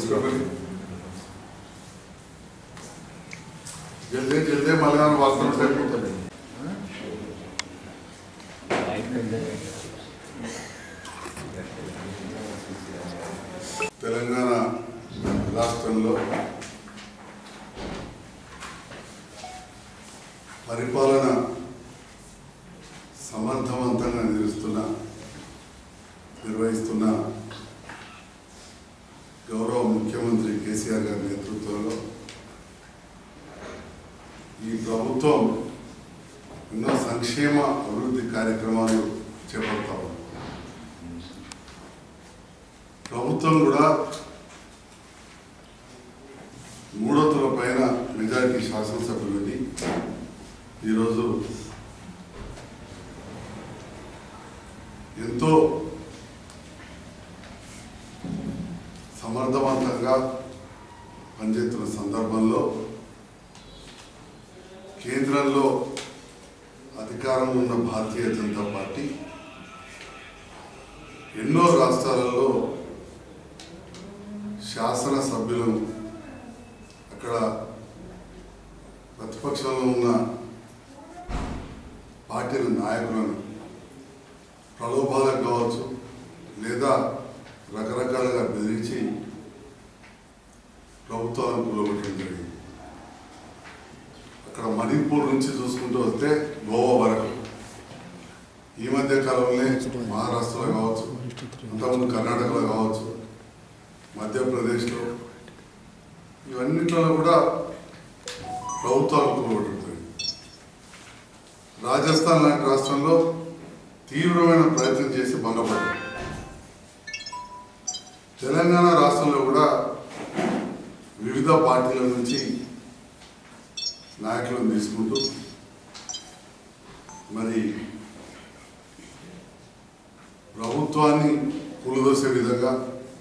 తీసుకోండి జల్దీ జల్దీ మళ్ళీ వాస్తవం సరిపోతుంది తెలంగాణ రాష్ట్రంలో పరిపాలన సమర్థవంతంగా నిర్వహిస్తున్న నిర్వహిస్తున్న గౌరవ ముఖ్యమంత్రి కేసీఆర్ గారి నేతృత్వంలో ఈ ప్రభుత్వం ఎన్నో సంక్షేమ అభివృద్ధి కార్యక్రమాలు చేపడతా ఉంది ప్రభుత్వం కూడా మూడొత్తుల పైన మెజారిటీ శాసనసభ్యులని ఈరోజు ఎంతో సమర్థవంతంగా పనిచేస్తున్న సందర్భంలో కేంద్రంలో అధికారంలో ఉన్న భారతీయ జనతా పార్టీ ఎన్నో రాష్ట్రాలలో శాసనసభ్యులను అక్కడ ప్రతిపక్షంలో ఉన్న పార్టీల నాయకులను ప్రలోభాలకు కావచ్చు లేదా రకరకాలుగా బెదిరించి ప్రభుత్వాలను కూలగొట్టడం జరిగింది అక్కడ మణిపూర్ నుంచి చూసుకుంటూ వస్తే గోవా వరకు ఈ మధ్య కాలంలో మహారాష్ట్రలో కావచ్చు అంతకుముందు కర్ణాటకలో కావచ్చు మధ్యప్రదేశ్లో ఇవన్నిట్లో కూడా ప్రభుత్వాలు కూలగొట్టుతాయి రాజస్థాన్ లాంటి రాష్ట్రంలో తీవ్రమైన ప్రయత్నం చేసి భంగపడ్డారు తెలంగాణ రాష్ట్రంలో కూడా వివిధ పార్టీల నుంచి నాయకులను తీసుకుంటూ మరి ప్రభుత్వాన్ని కూలదోసే విధంగా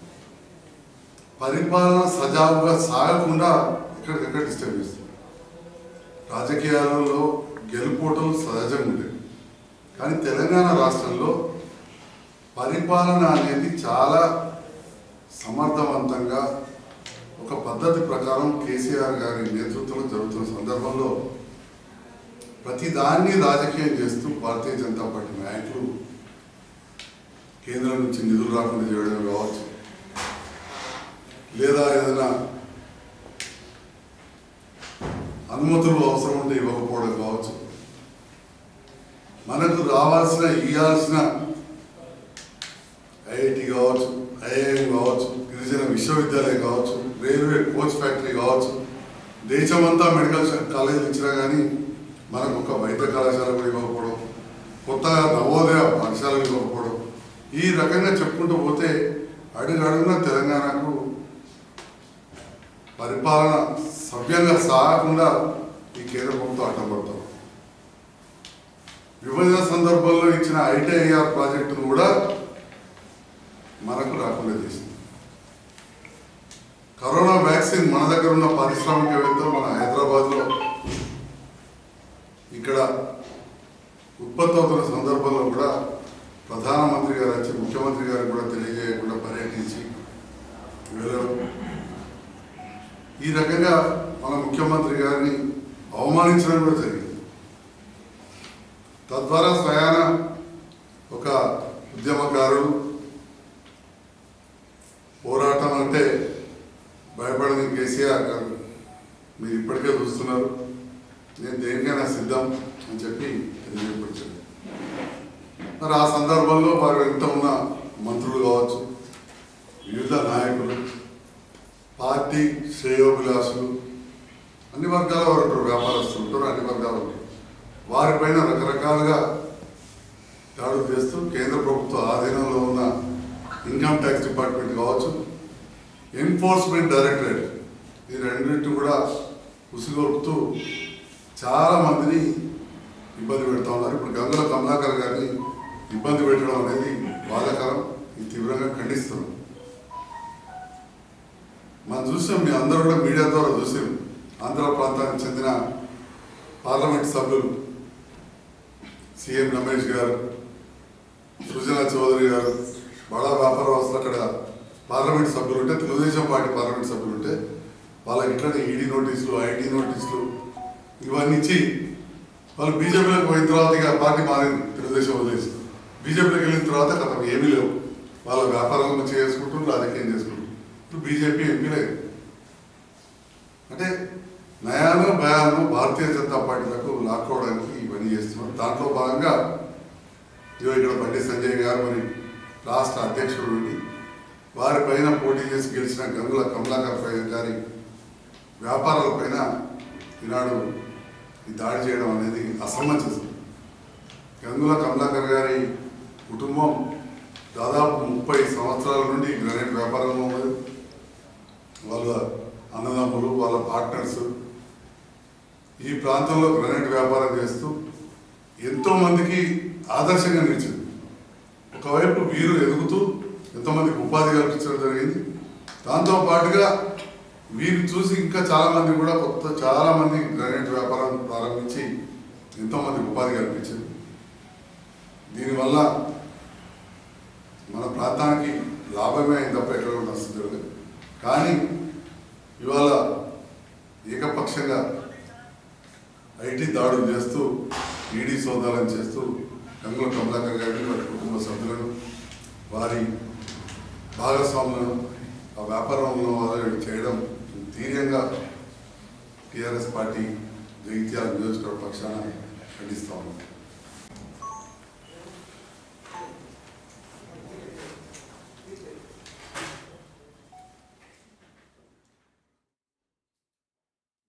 పరిపాలన సజావుగా సాగకుండా ఎక్కడికెక్కడ డిస్టర్బ్ చేస్తుంది రాజకీయాలలో గెలుపోవటం సహజంగా ఉండేది కానీ తెలంగాణ రాష్ట్రంలో పరిపాలన అనేది చాలా సమర్థవంతంగా ఒక పద్ధతి ప్రకారం కేసీఆర్ గారి నేతృత్వంలో జరుగుతున్న సందర్భంలో ప్రతి దాన్ని రాజకీయం చేస్తూ భారతీయ జనతా పార్టీ నాయకులు కేంద్రం నుంచి నిధులు రాకుండా చేయడం కావచ్చు లేదా ఏదైనా అనుమతులు అవసరం ఉంటే ఇవ్వకపోవడం కావచ్చు మనకు రావాల్సిన ఇవ్వాల్సిన ఐఐటి కావచ్చు ఐఐఎం కావచ్చు గిరిజన విశ్వవిద్యాలయం కావచ్చు రైల్వే కోచ్ ఫ్యాక్టరీ కావచ్చు దేశమంతా మెడికల్ షా- కాలేజీలు ఇచ్చినా కానీ మనకు ఒక వైద్య కళాశాల కూడా ఇవ్వకపోవడం కొత్తగా నవోదయ పాఠశాలలు ఇవ్వకపోవడం ఈ రకంగా చెప్పుకుంటూ పోతే అడుగు అడుగున తెలంగాణకు పరిపాలన సవ్యంగా సాగకుండా ఈ కేంద్ర ప్రభుత్వం అడ్డపడతాం విభజన సందర్భంలో ఇచ్చిన ఐటీఐఆర్ ప్రాజెక్టును కూడా మనకు రాకుండా చేసింది కరోనా వ్యాక్సిన్ మన దగ్గర ఉన్న పారిశ్రామికవేత్తలు మన హైదరాబాద్లో ఇక్కడ ఉత్పత్తి అవుతున్న సందర్భంలో కూడా ప్రధానమంత్రి గారు వచ్చి ముఖ్యమంత్రి గారికి కూడా తెలియజేయకుండా పర్యటించి వెళ్ళడం ఈ రకంగా మన ముఖ్యమంత్రి గారిని అవమానించడం కూడా జరిగింది తద్వారా స్వయాన ఒక ఉద్యమకారుడు పోరాటం అంటే భయపడని కేసీఆర్ గారు మీరు ఇప్పటికే చూస్తున్నారు నేను దేనికైనా సిద్ధం అని చెప్పి తెలియపరిచాను మరి ఆ సందర్భంలో వారు వెంట ఉన్న మంత్రులు కావచ్చు వివిధ నాయకులు పార్టీ శ్రేయోభిలాషులు అన్ని వర్గాల వారు ఉంటారు వ్యాపారస్తులు ఉంటారు అన్ని వర్గాలు ఉంటారు వారిపైన రకరకాలుగా దాడులు చేస్తూ కేంద్ర ప్రభుత్వ ఆధీనంలో ఉన్న ఇన్కమ్ ట్యాక్స్ డిపార్ట్మెంట్ కావచ్చు ఎన్ఫోర్స్మెంట్ డైరెక్టరేట్ ఈ రెండింటి కూడా ఉసిగొలుపుతూ చాలా మందిని ఇబ్బంది పెడతా ఉన్నారు ఇప్పుడు గంగుల కమలాకర్ గారిని ఇబ్బంది పెట్టడం అనేది బాధాకరం ఇది తీవ్రంగా ఖండిస్తున్నాం మనం చూసాం మీ అందరూ కూడా మీడియా ద్వారా చూసాం ఆంధ్ర ప్రాంతానికి చెందిన పార్లమెంట్ సభ్యులు సీఎం రమేష్ గారు సుజనా చౌదరి గారు బడా వ్యాపారస్తులు అక్కడ పార్లమెంట్ సభ్యులు ఉంటే తెలుగుదేశం పార్టీ పార్లమెంట్ సభ్యులు ఉంటే వాళ్ళకి ఇట్లనే ఈడీ నోటీసులు ఐటీ నోటీసులు ఇవన్నీ ఇచ్చి వాళ్ళు బీజేపీలోకి పోయిన తర్వాత ఇక పార్టీ మారింది తెలుగుదేశం వదిలేసి బీజేపీలోకి వెళ్ళిన తర్వాత కథ ఏమీ లేవు వాళ్ళ వ్యాపారాలను చేసుకుంటారు రాజకీయం చేసుకుంటారు ఇప్పుడు బీజేపీ ఎంపీలే అంటే నయాను భయాను భారతీయ జనతా పార్టీలకు లాక్కోవడానికి ఇవన్నీ చేస్తున్నారు దాంట్లో భాగంగా ఇదిగో ఇక్కడ బండి సంజయ్ గారు మరి రాష్ట్ర అధ్యక్షుడు ఉండి వారిపైన పోటీ చేసి గెలిచిన గంగుల కమలాకర్ పై గారి వ్యాపారాలపైన ఈనాడు ఈ దాడి చేయడం అనేది అసమంజసం గంగుల కమలాకర్ గారి కుటుంబం దాదాపు ముప్పై సంవత్సరాల నుండి గ్రానైట్ వ్యాపారంలో ఉన్నది వాళ్ళ అన్నదమ్ములు వాళ్ళ పార్ట్నర్స్ ఈ ప్రాంతంలో గ్రానైట్ వ్యాపారం చేస్తూ ఎంతో మందికి ఆదర్శంగా నిలిచింది ఒకవైపు వీరు ఎదుగుతూ ఎంతోమందికి ఉపాధి కల్పించడం జరిగింది దాంతో పాటుగా వీరు చూసి ఇంకా చాలా మంది కూడా కొత్త చాలా మంది గ్రానైట్ వ్యాపారం ప్రారంభించి ఎంతో మందికి ఉపాధి కల్పించింది దీనివల్ల మన ప్రాంతానికి లాభమే అయింది తప్ప ఎక్కడ కూడా నష్టం జరగదు కానీ ఇవాళ ఏకపక్షంగా ఐటీ దాడులు చేస్తూ ఈడీ సోదాలను చేస్తూ గంగుల కమలాకర్ గారిని వారి కుటుంబ సభ్యులను వారి భాగస్వాములను ఆ వ్యాపారంలో వారు చేయడం ధీర్యంగా టీఆర్ఎస్ పార్టీ జగిత్యాల నియోజకవర్గ పక్షాన ఖండిస్తా ఉన్నాం